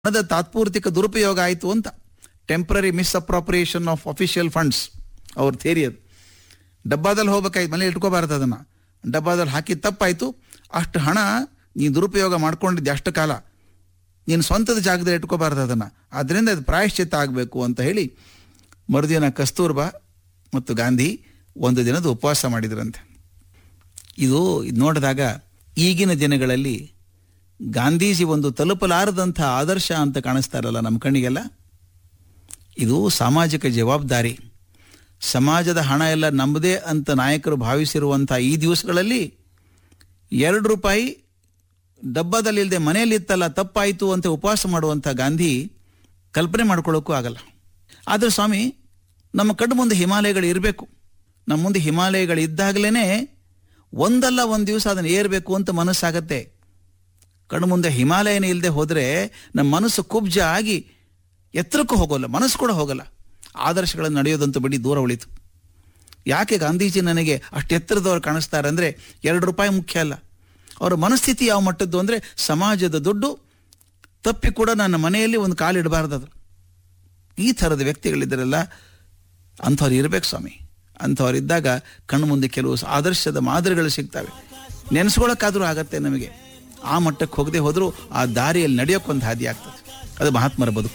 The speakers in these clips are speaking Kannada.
ಹಣದ ತಾತ್ಪೂರ್ತಿಕ ದುರುಪಯೋಗ ಆಯಿತು ಅಂತ temporary misappropriation of official funds ಅವ್ರ ಥೇರಿ ಅದು ಡಬ್ಬಾದಲ್ಲಿ ಹೋಗ್ಬೇಕಾಯ್ತು ಮನೇಲಿ ಇಟ್ಕೋಬಾರ್ದು ಅದನ್ನು ಡಬ್ಬಾದಲ್ಲಿ ಹಾಕಿ ತಪ್ಪಾಯಿತು ಅಷ್ಟು ಹಣ ನೀನು ದುರುಪಯೋಗ ಮಾಡ್ಕೊಂಡಿದ್ದೆ ಅಷ್ಟು ಕಾಲ ನೀನು ಸ್ವಂತದ ಜಾಗದಲ್ಲಿ ಇಟ್ಕೋಬಾರ್ದು ಅದನ್ನು ಆದ್ದರಿಂದ ಅದು ಪ್ರಾಯಶ್ಚಿತ್ತ ಆಗಬೇಕು ಅಂತ ಹೇಳಿ ಮರುದಿನ ಕಸ್ತೂರ್ಬಾ ಮತ್ತು ಗಾಂಧಿ ಒಂದು ದಿನದ ಉಪವಾಸ ಮಾಡಿದ್ರಂತೆ ಇದು ಇದು ನೋಡಿದಾಗ ಈಗಿನ ದಿನಗಳಲ್ಲಿ ಗಾಂಧೀಜಿ ಒಂದು ತಲುಪಲಾರದಂಥ ಆದರ್ಶ ಅಂತ ಕಾಣಿಸ್ತಾರಲ್ಲ ನಮ್ಮ ಕಣ್ಣಿಗೆಲ್ಲ ಇದು ಸಾಮಾಜಿಕ ಜವಾಬ್ದಾರಿ ಸಮಾಜದ ಹಣ ಎಲ್ಲ ನಮ್ಮದೇ ಅಂತ ನಾಯಕರು ಭಾವಿಸಿರುವಂಥ ಈ ದಿವಸಗಳಲ್ಲಿ ಎರಡು ರೂಪಾಯಿ ಡಬ್ಬದಲ್ಲಿ ಇಲ್ಲದೆ ಮನೆಯಲ್ಲಿ ಇತ್ತಲ್ಲ ತಪ್ಪಾಯಿತು ಅಂತ ಉಪವಾಸ ಮಾಡುವಂಥ ಗಾಂಧಿ ಕಲ್ಪನೆ ಮಾಡ್ಕೊಳ್ಳೋಕ್ಕೂ ಆಗಲ್ಲ ಆದರೆ ಸ್ವಾಮಿ ನಮ್ಮ ಕಣ್ಣು ಮುಂದೆ ಹಿಮಾಲಯಗಳು ಇರಬೇಕು ನಮ್ಮ ಮುಂದೆ ಹಿಮಾಲಯಗಳು ಇದ್ದಾಗಲೇ ಒಂದಲ್ಲ ಒಂದು ದಿವಸ ಅದನ್ನು ಏರಬೇಕು ಅಂತ ಮನಸ್ಸಾಗತ್ತೆ ಕಣ್ಣು ಮುಂದೆ ಹಿಮಾಲಯನೇ ಇಲ್ಲದೆ ಹೋದರೆ ನಮ್ಮ ಮನಸ್ಸು ಕುಬ್ಜ ಆಗಿ ಎತ್ತರಕ್ಕೂ ಹೋಗೋಲ್ಲ ಮನಸ್ಸು ಕೂಡ ಹೋಗಲ್ಲ ಆದರ್ಶಗಳನ್ನು ನಡೆಯೋದಂತೂ ಬಿಡಿ ದೂರ ಉಳಿತು ಯಾಕೆ ಗಾಂಧೀಜಿ ನನಗೆ ಅಷ್ಟು ಎತ್ತರದವ್ರು ಕಾಣಿಸ್ತಾರೆ ಅಂದರೆ ಎರಡು ರೂಪಾಯಿ ಮುಖ್ಯ ಅಲ್ಲ ಅವರ ಮನಸ್ಥಿತಿ ಯಾವ ಮಟ್ಟದ್ದು ಅಂದರೆ ಸಮಾಜದ ದುಡ್ಡು ತಪ್ಪಿ ಕೂಡ ನನ್ನ ಮನೆಯಲ್ಲಿ ಒಂದು ಕಾಲಿಡಬಾರ್ದು ಅದು ಈ ಥರದ ವ್ಯಕ್ತಿಗಳಿದ್ದರಲ್ಲ ಅಂಥವ್ರು ಇರಬೇಕು ಸ್ವಾಮಿ ಅಂಥವ್ರು ಇದ್ದಾಗ ಕಣ್ಣು ಮುಂದೆ ಕೆಲವು ಆದರ್ಶದ ಮಾದರಿಗಳು ಸಿಗ್ತವೆ ನೆನೆಸ್ಕೊಳ್ಳೋಕ್ಕಾದರೂ ಆಗತ್ತೆ ನಮಗೆ ಆ ಮಟ್ಟಕ್ಕೆ ಹೋಗದೆ ಹೋದರೂ ಆ ದಾರಿಯಲ್ಲಿ ನಡೆಯೋಕ್ಕೊಂದು ಹಾದಿ ಆಗ್ತದೆ ಅದು ಮಹಾತ್ಮರ ಬದುಕು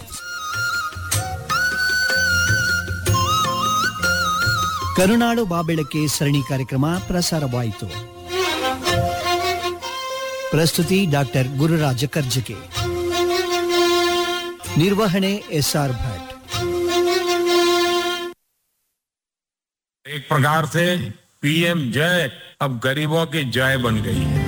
ಕರುನಾಡು ಬಾಬೆಳಕೆ ಸರಣಿ ಕಾರ್ಯಕ್ರಮ ಪ್ರಸಾರವಾಯಿತು ಪ್ರಸ್ತುತಿ ಡಾಕ್ಟರ್ ಗುರುರಾಜ ಕರ್ಜಕೆ ನಿರ್ವಹಣೆ ಎಸ್ಆರ್ ಭಟ್ एक प्रकार से पीएम जय अब गरीबों की जय बन गई है